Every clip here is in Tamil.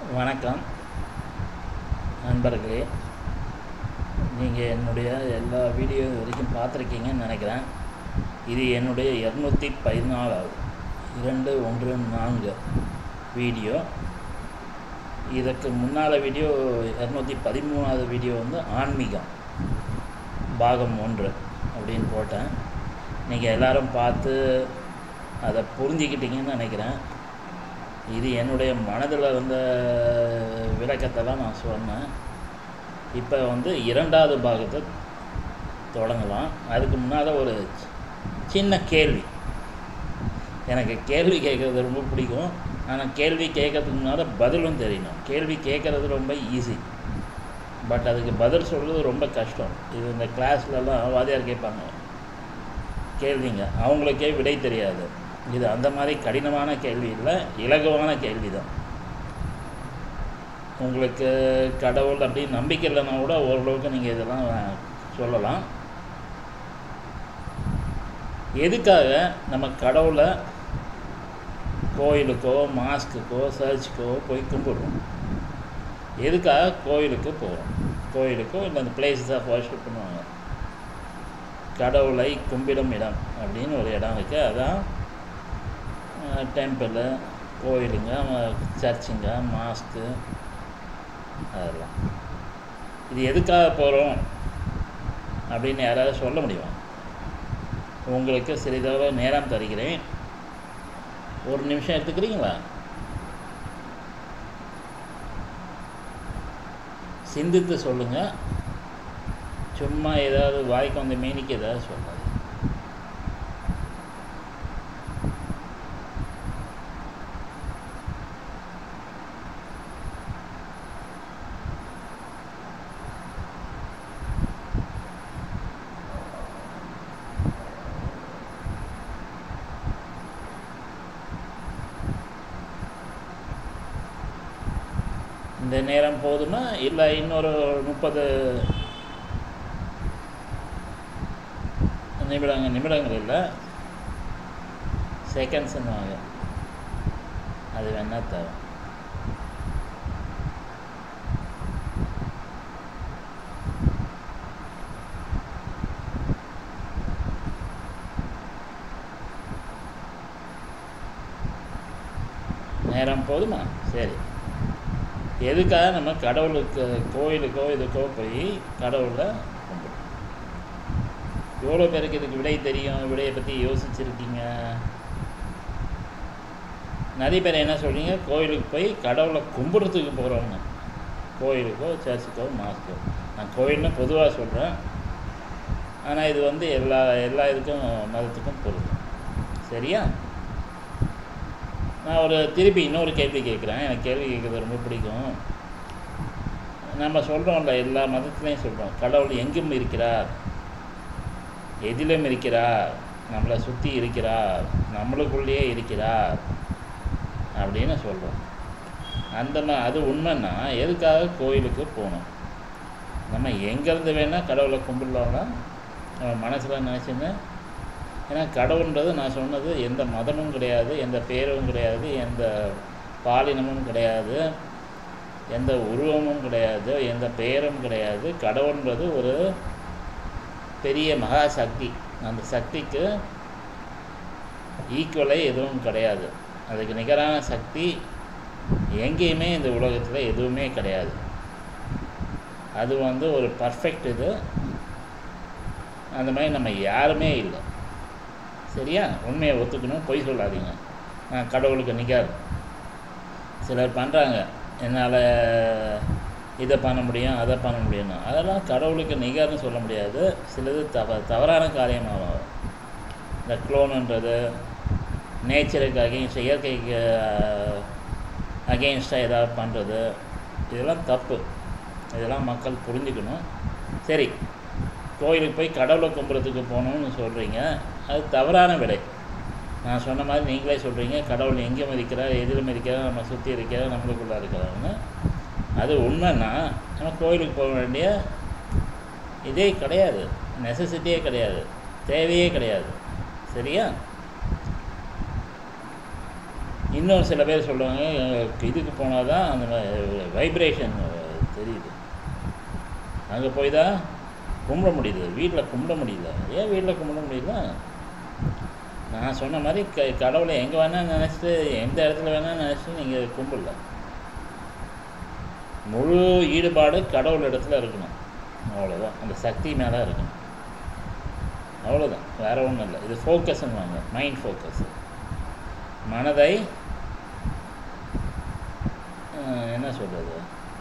வணக்கம் நண்பர்களே நீங்கள் என்னுடைய எல்லா வீடியோ இது வரைக்கும் பார்த்துருக்கீங்கன்னு நினைக்கிறேன் இது என்னுடைய இரநூத்தி பதினாலாவது இரண்டு ஒன்று நான்கு வீடியோ இதற்கு முன்னால் வீடியோ இரநூத்தி பதிமூணாவது வீடியோ வந்து ஆன்மீகம் பாகம் ஒன்று அப்படின்னு போட்டேன் நீங்கள் எல்லாரும் பார்த்து அதை புரிஞ்சிக்கிட்டீங்கன்னு நினைக்கிறேன் இது என்னுடைய மனதில் இருந்த விளக்கத்தெல்லாம் நான் சொன்னேன் இப்போ வந்து இரண்டாவது பாகத்தை தொடங்கலாம் அதுக்கு முன்னால் ஒரு சின்ன கேள்வி எனக்கு கேள்வி கேட்குறது ரொம்ப பிடிக்கும் ஆனால் கேள்வி கேட்கறதுக்கு முன்னால் பதிலும் தெரியணும் கேள்வி கேட்குறது ரொம்ப ஈஸி பட் அதுக்கு பதில் சொல்கிறது ரொம்ப கஷ்டம் இது இந்த கிளாஸ்லலாம் வாதியார் கேட்பாங்க கேள்விங்க அவங்களுக்கே விடை தெரியாது இது அந்த மாதிரி கடினமான கேள்வி இல்லை இலகுவான கேள்வி தான் உங்களுக்கு கடவுள் அப்படி நம்பிக்கை இல்லைன்னா கூட ஓரளவுக்கு நீங்கள் இதெல்லாம் சொல்லலாம் எதுக்காக நம்ம கடவுளை கோயிலுக்கோ மாஸ்க்குக்கோ சர்ச்சுக்கோ போய் கும்பிடுறோம் எதுக்காக கோயிலுக்கு போகிறோம் கோயிலுக்கோ இல்லை அந்த பிளேசஸ் ஆஃப் வர்ஷிப் பண்ணுவாங்க கடவுளை கும்பிடும் இடம் அப்படின்னு ஒரு இடம் இருக்குது அதான் டெம்பிளு கோயிலுங்க சர்ச்சுங்க மாஸ்க்கு அதெல்லாம் இது எதுக்காக போகிறோம் அப்படின்னு யாராவது சொல்ல முடியுமா உங்களுக்கு சிறிதளவு நேரம் தருகிறேன் ஒரு நிமிஷம் எடுத்துக்கிறீங்களா சிந்தித்து சொல்லுங்கள் சும்மா ஏதாவது வாய்க்கு வந்த மீனிக்கு ஏதாவது சொல்லாது இந்த நேரம் போதுமா இல்லை இன்னொரு முப்பது நிமிடங்கள் நிமிடங்கள் இல்லை செகண்ட்ஸுன்னுவாங்க அது வேணா தரும் நேரம் போதுமா சரி எதுக்காக நம்ம கடவுளுக்கு கோயிலுக்கோ இதுக்கோ போய் கடவுளை கும்பிடுறோம் எவ்வளோ பேருக்கு இதுக்கு விடை தெரியும் விடையை பற்றி யோசிச்சிருக்கீங்க நிறைய பேர் என்ன சொல்கிறீங்க கோயிலுக்கு போய் கடவுளை கும்பிடுறதுக்கு போகிறோம்னு கோயிலுக்கோ சர்ச்சுக்கோ மாஸ்க்கோ நான் கோயில்னு பொதுவாக சொல்கிறேன் ஆனால் இது வந்து எல்லா எல்லா இதுக்கும் மதத்துக்கும் பொருந்தும் சரியா நான் ஒரு திருப்பி இன்னொரு கேள்வி கேட்குறேன் எனக்கு கேள்வி கேட்குறது ரொம்ப பிடிக்கும் நம்ம சொல்கிறோம்ல எல்லா மதத்துலேயும் சொல்கிறோம் கடவுள் எங்கும் இருக்கிறார் எதிலும் இருக்கிறார் நம்மளை சுற்றி இருக்கிறார் நம்மளுக்குள்ளேயே இருக்கிறார் அப்படின்னு சொல்கிறோம் அந்த மா அது உண்மைன்னா எதுக்காக கோயிலுக்கு போகணும் நம்ம எங்கேருந்து வேணால் கடவுளை கும்பிடலாம்னா நம்ம மனசில் நினச்சின்னு ஏன்னா கடவுள்ன்றது நான் சொன்னது எந்த மதமும் கிடையாது எந்த பேரும் கிடையாது எந்த பாலினமும் கிடையாது எந்த உருவமும் கிடையாது எந்த பெயரும் கிடையாது கடவுள்ன்றது ஒரு பெரிய மகா சக்தி அந்த சக்திக்கு ஈக்குவலே எதுவும் கிடையாது அதுக்கு நிகரான சக்தி எங்கேயுமே இந்த உலகத்தில் எதுவுமே கிடையாது அது வந்து ஒரு பர்ஃபெக்ட் இது அந்த மாதிரி நம்ம யாருமே இல்லை சரியா உண்மையை ஒத்துக்கணும் பொய் சொல்லாதீங்க நான் கடவுளுக்கு நிற்காது சிலர் பண்ணுறாங்க என்னால் இதை பண்ண முடியும் அதை பண்ண முடியும்னு அதெல்லாம் கடவுளுக்கு நிகர்னு சொல்ல முடியாது சிலது தவ தவறான காரியமாகும் இந்த க்ளோனுன்றது நேச்சருக்கு அகெயின்ஸ்ட் இயற்கைக்கு அகெயின்ஸ்டாக ஏதாவது பண்ணுறது இதெல்லாம் தப்பு இதெல்லாம் மக்கள் புரிஞ்சுக்கணும் சரி கோயிலுக்கு போய் கடவுளை கும்புறதுக்கு போகணும்னு சொல்கிறீங்க அது தவறான விடை நான் சொன்ன மாதிரி நீங்களே சொல்கிறீங்க கடவுள் எங்கேயும் இருக்கிறார் எதிலும் இருக்கிறார் நம்ம சுற்றி இருக்கிறார் நம்மளுக்குள்ளே இருக்கிறாங்கன்னு அது உண்மைன்னா நம்ம கோயிலுக்கு போக வேண்டிய இதே கிடையாது நெசசிட்டியே கிடையாது தேவையே கிடையாது சரியா இன்னொரு சில பேர் சொல்லுவாங்க இதுக்கு போனால் தான் அந்த வைப்ரேஷன் தெரியுது அங்கே போய் தான் கும்பிட முடியுது வீட்டில் கும்பிட முடியல ஏன் வீட்டில் கும்பிட முடியல நான் சொன்ன மாதிரி க கடவுளை எங்கே வேணால் நினச்சிட்டு எந்த இடத்துல வேணால் நினச்சிட்டு நீங்கள் கும்பிடல முழு ஈடுபாடு கடவுள் இடத்துல இருக்கணும் அவ்வளோதான் அந்த சக்தி மேலே இருக்கணும் அவ்வளோதான் வேறு ஒன்றும் இல்லை இது ஃபோக்கஸ்ன்னு மைண்ட் ஃபோக்கஸ் மனதை அஹ், என்ன சொல்கிறது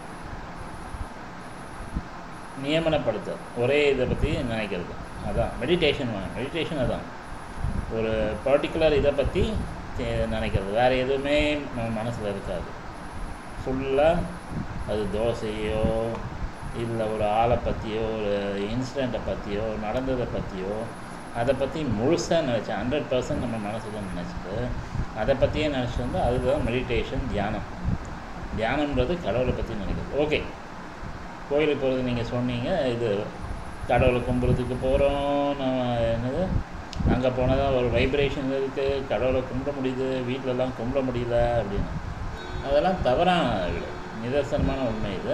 நியமனப்படுத்த ஒரே இதை பற்றி நினைக்கிறது அதான் மெடிடேஷன் மெடிடேஷன் அதான் ஒரு பர்டிகுலர் இதை பற்றி நினைக்கிறது வேறு எதுவுமே நம்ம மனசில் இருக்காது ஃபுல்லாக அது தோசையோ இல்லை ஒரு ஆளை பற்றியோ ஒரு இன்சிடெண்ட்டை பற்றியோ நடந்ததை பற்றியோ அதை பற்றி முழுசாக நினச்சேன் ஹண்ட்ரட் பர்சன்ட் நம்ம மனசில் நினச்சிட்டு அதை பற்றியே நினச்சிட்டு வந்து அதுதான் மெடிடேஷன் தியானம் தியானம்ன்றது கடவுளை பற்றி நினைக்கிறது ஓகே கோயிலுக்கு போகிறது நீங்கள் சொன்னீங்க இது கடவுளை கும்பிட்றதுக்கு போகிறோம் நம்ம என்னது அங்கே போனால் தான் ஒரு வைப்ரேஷன் இருக்குது கடவுளை கும்பிட முடியுது வீட்டிலலாம் கும்பிட முடியல அப்படின்னு அதெல்லாம் தவறான இது. நிதர்சனமான உண்மை இது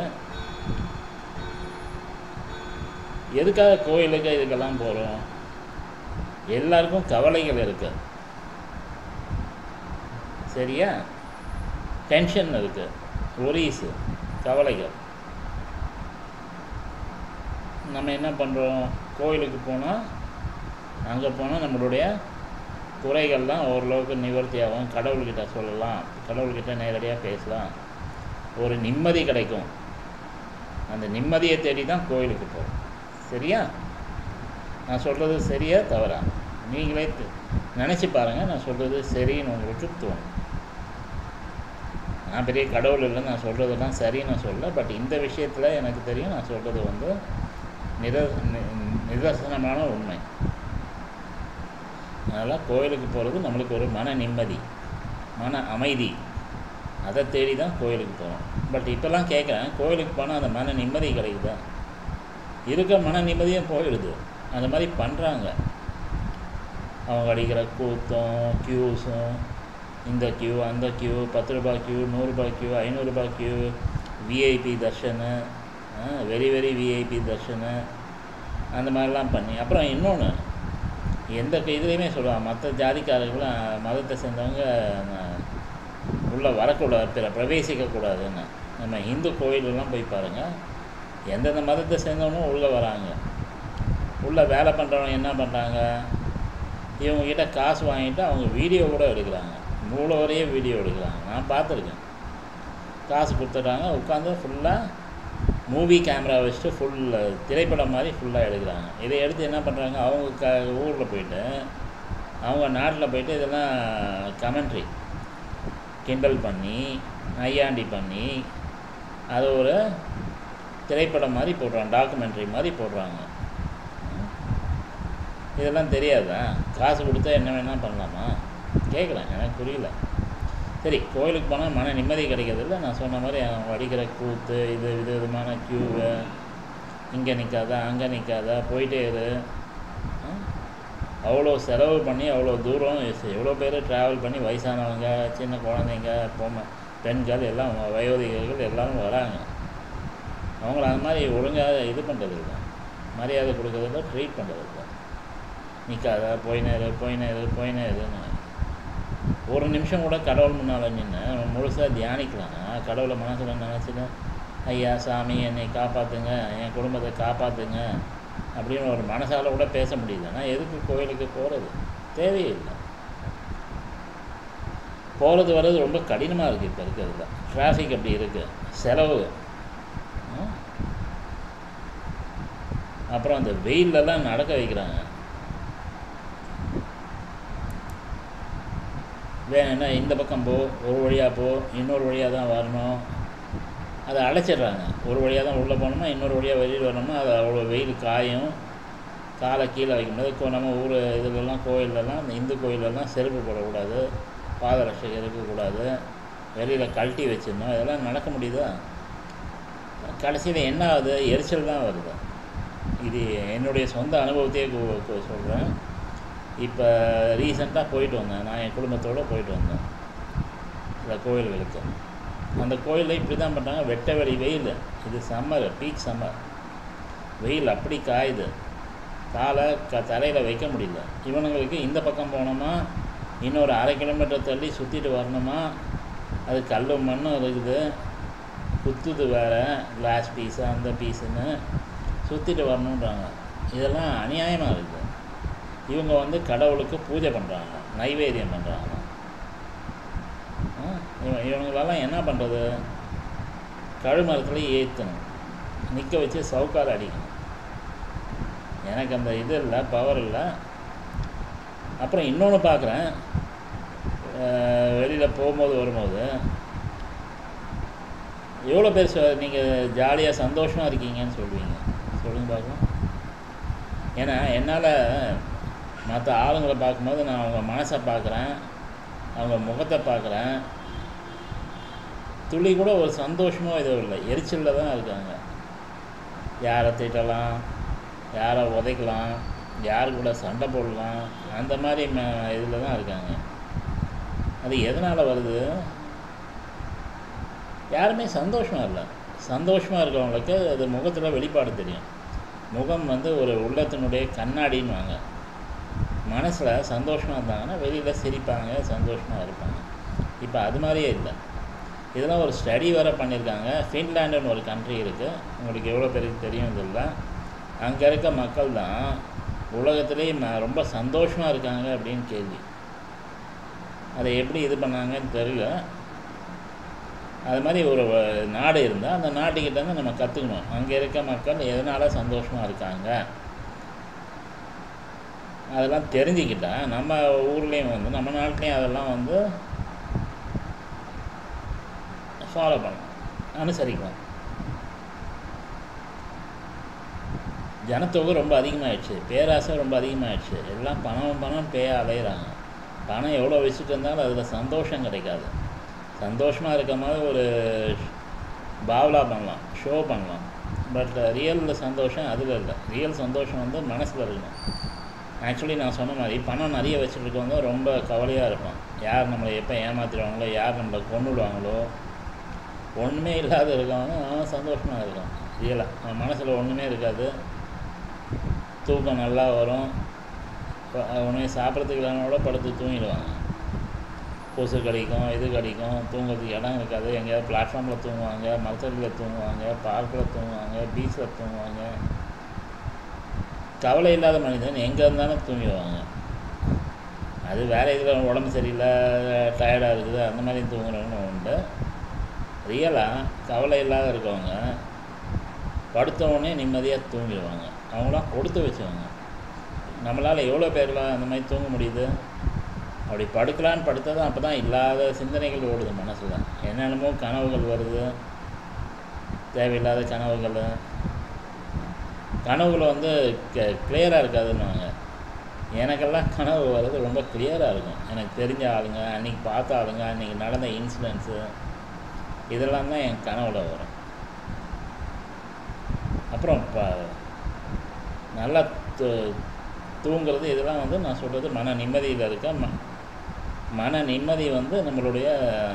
எதுக்காக கோயிலுக்கு இதுக்கெல்லாம் போகிறோம் எல்லாருக்கும் கவலைகள் இருக்கு சரியா டென்ஷன் இருக்கு ஒரீஸு கவலைகள் நம்ம என்ன பண்ணுறோம் கோயிலுக்கு போனால் அங்கே போனால் நம்மளுடைய குறைகள்லாம் ஓரளவுக்கு நிவர்த்தி ஆகும் கடவுள்கிட்ட சொல்லலாம் கடவுள்கிட்ட நேரடியாக பேசலாம் ஒரு நிம்மதி கிடைக்கும் அந்த நிம்மதியை தேடி தான் கோயிலுக்கு போகிறோம் சரியா நான் சொல்கிறது சரியா தவறா நீங்களே நினச்சி பாருங்கள் நான் சொல்கிறது சரின்னு உங்களுக்கு தோணும் நான் பெரிய கடவுள் இல்லை நான் சொல்கிறதெல்லாம் சரின்னு நான் சொல்ல பட் இந்த விஷயத்தில் எனக்கு தெரியும் நான் சொல்கிறது வந்து நித நி- நிதர்சனமான உண்மை அதனால் கோயிலுக்கு போகிறது நம்மளுக்கு ஒரு மன நிம்மதி மன அமைதி அதை தேடி தான் கோயிலுக்கு போகிறோம் பட் இப்போல்லாம் கேட்குறேன் கோயிலுக்கு போனால் அந்த மன நிம்மதி கிடைக்குதா இருக்க மன நிம்மதியும் போயிடுது அந்த மாதிரி பண்ணுறாங்க அவங்க அடிக்கிற கூத்தம் க்யூஸும் இந்த க்யூ அந்த க்யூ பத்து ரூபாய் க்யூ நூறுரூபா க்யூ ஐநூறுரூபா க்யூ விஐபி தர்ஷனு வெரி வெரி விஐபி தர்ஷனு அந்த மாதிரிலாம் பண்ணி அப்புறம் இன்னொன்று எந்த இதுலேயுமே சொல்லுவாங்க மற்ற ஜாதிக்காரர்களும் மதத்தை சேர்ந்தவங்க உள்ளே வரக்கூடாது பிற பிரவேசிக்கக்கூடாதுன்னு நம்ம இந்து கோயிலெல்லாம் போய் பாருங்கள் எந்தெந்த மதத்தை சேர்ந்தவனும் உள்ளே வராங்க உள்ளே வேலை பண்ணுறவங்க என்ன பண்ணுறாங்க இவங்ககிட்ட காசு வாங்கிட்டு அவங்க வீடியோ கூட எடுக்கிறாங்க மூலவரையே வீடியோ எடுக்கிறாங்க நான் பார்த்துருக்கேன் காசு கொடுத்துட்றாங்க உட்காந்து ஃபுல்லாக மூவி கேமரா வச்சுட்டு ஃபுல் திரைப்படம் மாதிரி ஃபுல்லாக எடுக்கிறாங்க இதை எடுத்து என்ன பண்ணுறாங்க அவங்க க ஊரில் போயிட்டு அவங்க நாட்டில் போயிட்டு இதெல்லாம் கமெண்ட்ரி கிண்டல் பண்ணி நையாண்டி பண்ணி அதை ஒரு திரைப்படம் மாதிரி போடுறாங்க டாக்குமெண்ட்ரி மாதிரி போடுறாங்க இதெல்லாம் தெரியாதா காசு கொடுத்தா என்ன வேணால் பண்ணலாமா கேட்குறேன் எனக்கு புரியல சரி கோயிலுக்கு போனால் மன நிம்மதி கிடைக்கிறதில்ல நான் சொன்ன மாதிரி அவங்க அடிக்கிற கூத்து இது வித விதமான க்யூவு இங்கே நிற்காதா அங்கே நிற்காதா போயிட்டே இரு ஆ? அவ்வளோ செலவு பண்ணி அவ்வளோ தூரம் எவ்வளோ பேர் ட்ராவல் பண்ணி வயசானவங்க சின்ன குழந்தைங்க பொம்மை பெண்கள் எல்லாம் வயோதிகர்கள் எல்லாரும் வராங்க அவங்கள அந்த மாதிரி ஒழுங்காக இது பண்ணுறது இல்லை மரியாதை கொடுக்கறதில்ல ட்ரீட் பண்ணுறது இல்லை நிற்காத போய் நேரு போய் நேரு போய் நேருன்னு ஒரு நிமிஷம் கூட கடவுள் முன்னால் நின்று முழுசாக தியானிக்கலாம் கடவுளை மனசில் நினச்சிட்டு ஐயா சாமி என்னை காப்பாற்றுங்க என் குடும்பத்தை காப்பாற்றுங்க அப்படின்னு ஒரு மனசால கூட பேச முடியுதுன்னா எதுக்கு கோயிலுக்கு போகிறது தேவையில்லை போகிறது வர்றது ரொம்ப கடினமாக இருக்குது இப்போ இருக்கிறதுல டிராஃபிக் அப்படி இருக்குது செலவு ஆ? அப்புறம் அந்த வெயிலெல்லாம் நடக்க வைக்கிறாங்க வேணும்னா இந்த பக்கம் போ ஒரு வழியாக போ இன்னொரு வழியாக தான் வரணும் அதை அடைச்சிடுறாங்க ஒரு வழியாக தான் உள்ளே போகணுமா இன்னொரு வழியாக வெளியில் வரணுமா அது அவ்வளோ வெயில் காயும் காலை கீழே வைக்கும்போது இப்போ நம்ம ஊர் இதுலலாம் கோயிலெல்லாம் இந்த இந்து கோயிலெல்லாம் செருப்பு போடக்கூடாது பாதரட்சை இருக்கக்கூடாது வெளியில் கழட்டி வச்சிடணும் இதெல்லாம் நடக்க முடியுதா கடைசியில் என்ன ஆகுது எரிச்சல் தான் வருது இது என்னுடைய சொந்த அனுபவத்தையே சொல்கிறேன் இப்போ ரீசெண்டாக போயிட்டு வந்தேன் நான் என் குடும்பத்தோடு போயிட்டு வந்தேன் இந்த கோயில்களுக்கு அந்த கோயிலில் இப்படி தான் பண்ணுறாங்க வெட்ட வெளி வெயில் இது சம்மர் பீக் சம்மர் வெயில் அப்படி காயுது காலை க தரையில் வைக்க முடியல இவனுங்களுக்கு இந்த பக்கம் போனோமா இன்னொரு அரை கிலோமீட்டர் தள்ளி சுற்றிட்டு வரணுமா அது கல் மண்ணும் இருக்குது குத்துது வேறு கிளாஸ் பீஸு அந்த பீஸுன்னு சுற்றிட்டு வரணுன்றாங்க இதெல்லாம் அநியாயமாக இருக்குது இவங்க வந்து கடவுளுக்கு பூஜை பண்ணுறாங்க நைவேத்தியம் பண்ணுறாங்க இவன் இவங்களெல்லாம் என்ன பண்ணுறது கழுமரத்தில் ஏற்றணும் நிற்க வச்சு சவுக்கார அடிக்கணும் எனக்கு அந்த இது இல்லை பவர் இல்லை அப்புறம் இன்னொன்று பார்க்குறேன் வெளியில் போகும்போது வரும்போது எவ்வளோ பேர் சொ நீங்கள் ஜாலியாக சந்தோஷமாக இருக்கீங்கன்னு சொல்லுவீங்க சொல்லுங்க பார்க்கலாம் ஏன்னா என்னால் மற்ற ஆளுங்களை பார்க்கும்போது நான் அவங்க மனசை பார்க்குறேன் அவங்க முகத்தை பார்க்குறேன் துளி கூட ஒரு சந்தோஷமோ எதுவும் இல்லை எரிச்சலில் தான் இருக்காங்க யாரை திட்டலாம் யாரை உதைக்கலாம் யார் கூட சண்டை போடலாம் அந்த மாதிரி ம இதில் தான் இருக்காங்க அது எதனால் வருது யாருமே சந்தோஷமாக இல்லை சந்தோஷமாக இருக்கிறவங்களுக்கு அது முகத்தில் வெளிப்பாடு தெரியும் முகம் வந்து ஒரு உள்ளத்தினுடைய கண்ணாடின்னு வாங்க மனசில் சந்தோஷமாக இருந்தாங்கன்னா வெளியில் சிரிப்பாங்க சந்தோஷமாக இருப்பாங்க இப்போ அது மாதிரியே இல்லை இதெல்லாம் ஒரு ஸ்டடி வேறு பண்ணியிருக்காங்க ஃபின்லாண்டுன்னு ஒரு கண்ட்ரி இருக்குது உங்களுக்கு எவ்வளோ பேருக்கு தெரியும் இதில் அங்கே இருக்க மக்கள் தான் உலகத்துலேயே ம ரொம்ப சந்தோஷமாக இருக்காங்க அப்படின்னு கேள்வி அதை எப்படி இது பண்ணாங்கன்னு தெரியல அது மாதிரி ஒரு நாடு இருந்தால் அந்த நாட்டுக்கிட்டேருந்து நம்ம கற்றுக்கணும் அங்கே இருக்க மக்கள் எதனால் சந்தோஷமாக இருக்காங்க அதெல்லாம் தெரிஞ்சுக்கிட்டா நம்ம ஊர்லேயும் வந்து நம்ம நாட்டிலையும் அதெல்லாம் வந்து ஃபாலோ பண்ணலாம் அனுசரிக்கலாம் ஜனத்தொகை ரொம்ப அதிகமாகிடுச்சு பேராசை ரொம்ப அதிகமாகிடுச்சு எல்லாம் பணம் பணம் பேய அலையிறாங்க பணம் எவ்வளோ வச்சுட்டு இருந்தாலும் அதில் சந்தோஷம் கிடைக்காது சந்தோஷமாக இருக்க மாதிரி ஒரு பாவலா பண்ணலாம் ஷோ பண்ணலாம் பட் ரியல் சந்தோஷம் அதில் இல்லை ரியல் சந்தோஷம் வந்து மனசில் இருக்கணும் ஆக்சுவலி நான் சொன்ன மாதிரி பணம் நிறைய வச்சுட்டு இருக்கவங்க ரொம்ப கவலையாக இருப்பான் யார் நம்மளை எப்போ ஏமாத்திடுவாங்களோ யார் நம்மளை கொண்டுடுவாங்களோ ஒன்றுமே இல்லாத இருக்கவங்க அவன் சந்தோஷமாக இருக்கான் ரியலாக அவன் மனசில் ஒன்றுமே இருக்காது தூக்கம் நல்லா வரும் ஒன்றுமே சாப்பிட்றதுக்கு இல்லைனா கூட படுத்து தூங்கிடுவாங்க கொசு கடிக்கும் இது கடிக்கும் தூங்குறதுக்கு இடம் இருக்காது எங்கேயாவது பிளாட்ஃபார்மில் தூங்குவாங்க மரத்தடியில் தூங்குவாங்க பார்க்கில் தூங்குவாங்க பீச்சில் தூங்குவாங்க கவலை இல்லாத மனிதன் எங்கே இருந்தாலும் தூங்கிடுவாங்க அது வேறு இதில் உடம்பு சரியில்லை டயர்டாக இருக்குது அந்த மாதிரி தூங்குறவங்க உண்டு ரியலாக கவலை இல்லாத இருக்கவங்க படுத்தவுடனே நிம்மதியாக தூங்கிடுவாங்க அவங்களாம் கொடுத்து வச்சவங்க நம்மளால் எவ்வளோ பேர்லாம் அந்த மாதிரி தூங்க முடியுது அப்படி படுக்கலான்னு படுத்ததும் அப்போ தான் இல்லாத சிந்தனைகள் ஓடுது மனசில் என்னென்னமோ கனவுகள் வருது தேவையில்லாத கனவுகள் கனவுகளை வந்து க கிளியராக இருக்காதுன்னுவாங்க எனக்கெல்லாம் கனவு வர்றது ரொம்ப கிளியராக இருக்கும் எனக்கு தெரிஞ்ச ஆளுங்க அன்றைக்கி பார்த்த ஆளுங்க அன்றைக்கி நடந்த இன்சிடென்ட்ஸு இதெல்லாம் தான் என் கனவுல வரும் அப்புறம் இப்போ நல்லா தூ தூங்குறது இதெல்லாம் வந்து நான் சொல்கிறது மன நிம்மதியில் இருக்க ம மன நிம்மதி வந்து நம்மளுடைய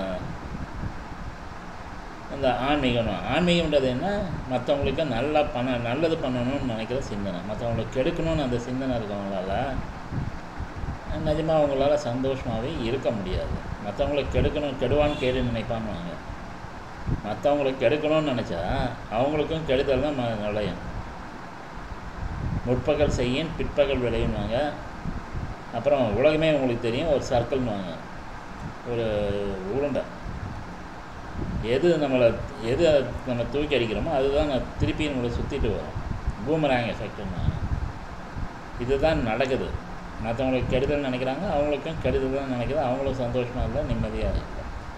இந்த ஆன்மீகம் ஆன்மீகம்ன்றது என்ன மற்றவங்களுக்கு நல்லா பண்ண நல்லது பண்ணணும்னு நினைக்கிற சிந்தனை மற்றவங்களுக்கு கெடுக்கணும்னு அந்த சிந்தனை இருக்கவங்களால நிஜமாக அவங்களால சந்தோஷமாகவே இருக்க முடியாது மற்றவங்களுக்கு கெடுக்கணும் கெடுவான்னு கேடு நினைப்பான்னுவாங்க மற்றவங்களுக்கு கெடுக்கணும்னு நினச்சா அவங்களுக்கும் கெடுதல் தான் ம நுழையும் முற்பகல் செய்யின் பிற்பகல் விளையும்வாங்க அப்புறம் உலகமே உங்களுக்கு தெரியும் ஒரு சர்க்கிள்னுவாங்க ஒரு உருண்டை எது நம்மளை எது நம்ம தூக்கி அடிக்கிறோமோ அதுதான் நான் திருப்பி நம்மளை சுற்றிட்டு வரும் பூமராங் எஃபெக்ட்னாங்க இதுதான் நடக்குது மற்றவங்களுக்கு கெடுதல் நினைக்கிறாங்க அவங்களுக்கும் கெடுதல் தான் நினைக்கிறது அவங்களும் சந்தோஷமாக இல்லை நிம்மதியாக இல்லை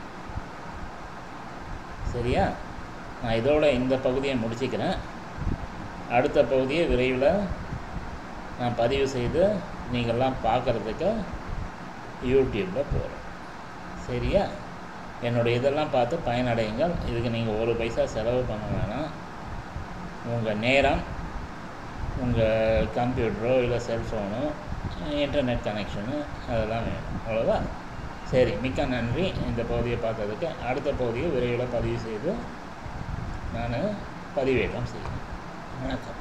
சரியா நான் இதோட இந்த பகுதியை முடிச்சுக்கிறேன் அடுத்த பகுதியை விரைவில் நான் பதிவு செய்து நீங்கள்லாம் பார்க்குறதுக்கு யூடியூப்பில் போகிறேன் சரியா என்னுடைய இதெல்லாம் பார்த்து பயனடையுங்கள் இதுக்கு நீங்கள் ஒரு பைசா செலவு பண்ண வேணாம் உங்கள் நேரம் உங்கள் கம்ப்யூட்டரோ இல்லை செல்ஃபோனோ இன்டர்நெட் கனெக்ஷனு அதெல்லாம் வேணும் அவ்வளோவா சரி மிக்க நன்றி இந்த பகுதியை பார்த்ததுக்கு அடுத்த பகுதியை விரைவில் பதிவு செய்து நான் பதிவேற்றம் செய்கிறேன் வணக்கம்